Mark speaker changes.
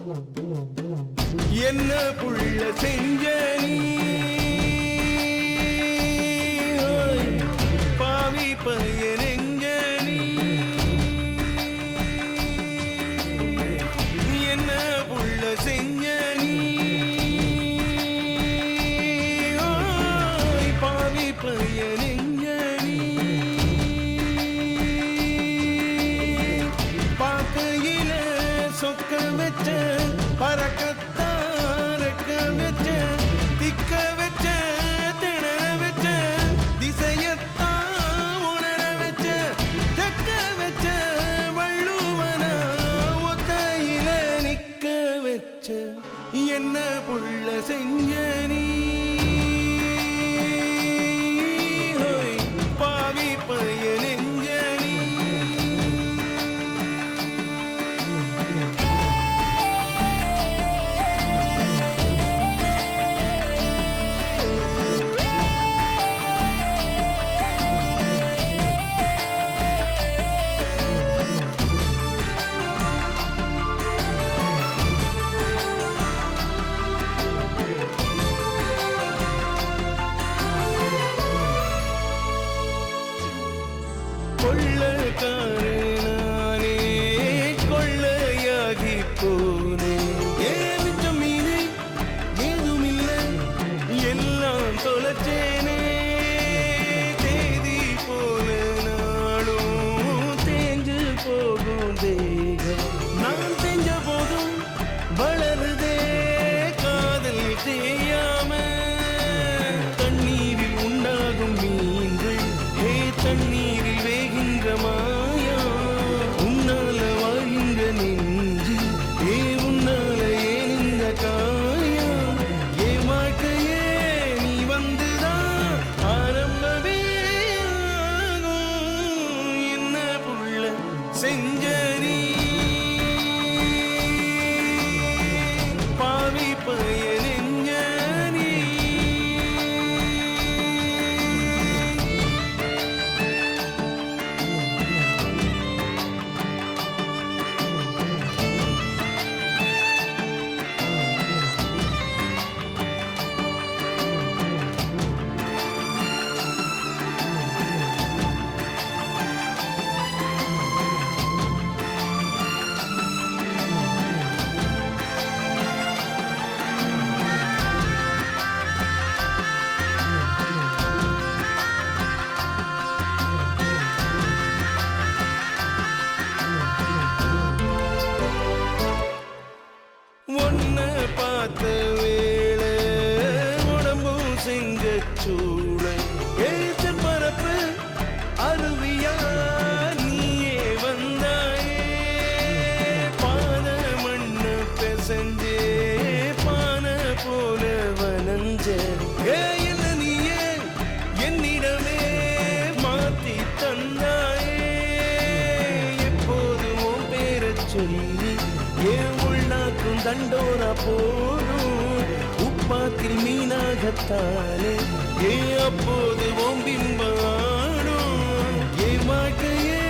Speaker 1: என்ன புள்ள செஞ்ச நீ ஓய், பாவி பையனெஞ்ச நீ என்ன புள்ள செஞ்ச நீ ஓய், பாவி பையனெஞ்ச நீ பார்க்கையில சொக்க வச்ச பறக்கத்தான் ரெக்க வச்ச திக்க வச்ச திணற வச்ச திசையத்தான் உணர வச்ச தெக்க வச்ச வள்ளுவன ஒத்தையில நிக்க வச்ச என்ன புள்ள செஞ்ச நீ ஹோய், பாவி பையனெஞ்ச நீ கொள்ளக்காரனானே கொள்ளையாகி போனேன் ஏன் மிச்சம் மீனே ஏதுமில்லை எல்லாம் தொலைச்சேனே தேதி போல நாளும் தேஞ்சு போகும் தேகம் நான் செஞ்ச போதும் வளருதே காதல் தேயாம தண்ணீரில் உண்டாகும் மீன்கள் ஹே தண்ணீரில் வேகின்ற மாயா உன்னால வாழ்கின்ற நெஞ்சு ஏ உன்னால ஏன் இந்த காயம் ஏ வாழ்க்கையே நீ வந்துதான் ஆரம்பமே ஆகும். என்ன புள்ள செஞ்ச நீ பாவி பயனெஞ்ச நீ ஒன்ன பார்த்த வேளை உடம்பும் செஞ்ச சூளை எழுத்த பரப்பு அருவியா நீயே வந்தாயே பாத மண்ணு பெசஞ்சே பானை போல வனஞ்ச ஏ என்ன நீயே என்னிடமே மாத்தி தந்தாயே எப்போதும் உன் பேரச் சொல்லி ஏன் உள்நாக்கும் தண்டோரா போடும் உப்பாத்தில் மீனாகத்தானே ஏ அப்போது ஓம் பிம்பாடும் ஏ வாழ்க்கையே